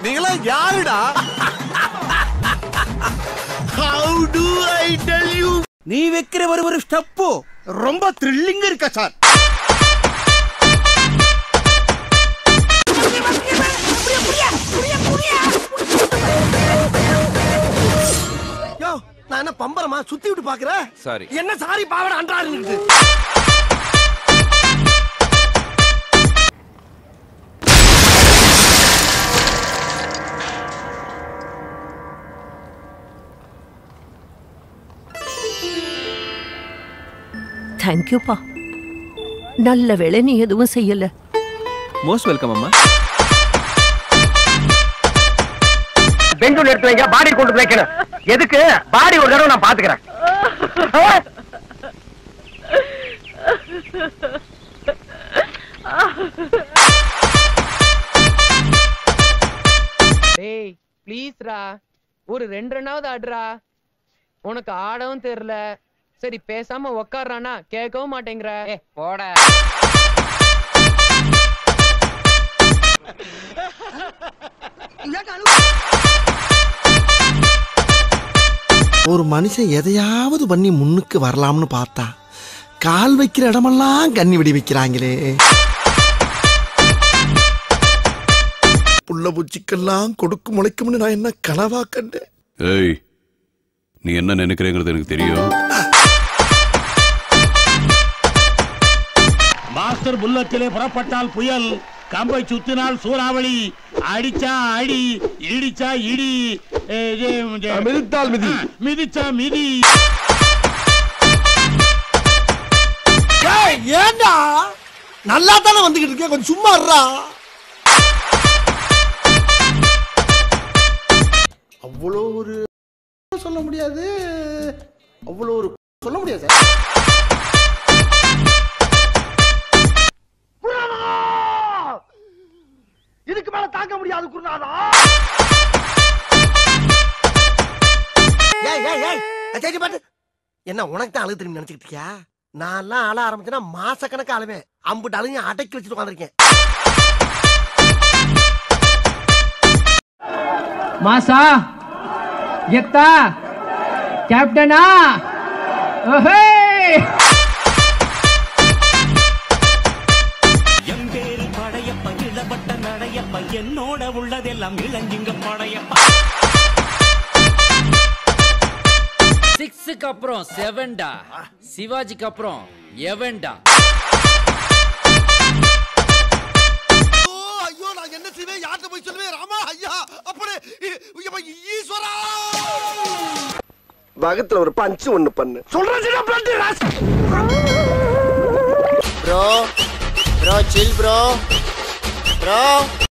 நீங்களா யாருடா how to I tell you நீ வைக்கிற ஒரு ஒரு ஸ்டெப்பு ரொம்ப த்ரில்லிங் இருக்கா சார் யோ நான் என்ன பம்பரமா சுத்தி விட்டு பாக்குறேன் சாரி என்ன சாரி பாவட அன்றாரு தேங்க்யூப்பா நல்ல வேளை நீ எதுவும் செய்யல மோஸ்ட் வெல்கம் அம்மா பெஞ்சு எடுத்து வைங்க பாடி கொண்டு வைக்கணும் எதுக்கு பாடி ஒரு தடவை நான் பாத்துக்கிறேன் டேய் ப்ளீஸ்ரா ஒரு ரெண்டு ரெண்டாவது ஆடுறா உனக்கு ஆடவும் தெரியல சரி பேசாம உக்காடுறானா கேட்கவும் மாட்டேங்கிற ஏ போட ஒரு மனுஷன் எதையாவது பண்ணி முன்னுக்கு வரலாம்னு பார்த்தா கால் வைக்கிற இடமெல்லாம் கண்ணி வெடி வைக்கிறாங்களே புள்ள பூச்சிக்கெல்லாம் கொடுக்கும் முளைக்கும்னு நான் என்ன கனவா கண்டேன் ஏய் நீ என்ன நினைக்கிறேங்கிறது எனக்கு தெரியும் மாஸ்டர் புல்லட்டிலே புறப்பட்டால் புயல் கம்பை சுத்தினால் சூறாவளி அடிச்சா அடி இடிச்சா இடி ஏ, இது, இது, மிதித்தால் மிதி ஆ, மிதிச்சா மிதி ஏண்டா நல்லா தானே வந்துகிட்டு இருக்கேன் கொஞ்சம் சும்மா இருடா அவ்வளோ ஒரு சொல்ல முடியாது அவ்வளோ ஒரு சொல்ல முடியாது சார் இதுக்கு மேல தாங்க முடியாது குருநாதா ஏய் ஏய் ஏய் சரி பாட்டு என்ன உனக்கு தான் அழுகு திரும்பி நினைச்சுக்கிட்டு இருக்கியா நான்லாம் அழ ஆரம்பிச்சேன்னா மாசக்கணக்கு அழுவேன் அம்புட்டு அழுங்க அடக்கி வச்சுட்டு உட்காந்துருக்கேன் மாசா எத்தா கேப்டனா ஓஹே எம்பேரு படையப்ப இளவட்ட நடையப்ப என்னோட உள்ளதெல்லாம் இளஞ்சிங்க படையப்ப சிக்ஸுக்கு அப்புறம் செவன்டா சிவாஜிக்கு அப்புறம் எவன்டா ஐயோ நான் என்ன செய்வேன் யார்கிட்ட போய் சொல்லுவேன் ராமா ஐயா அப்படி ஈஸ்வரா பகத்துல ஒரு பஞ்சு ஒண்ணு பண்ணு bro bro chill bro bro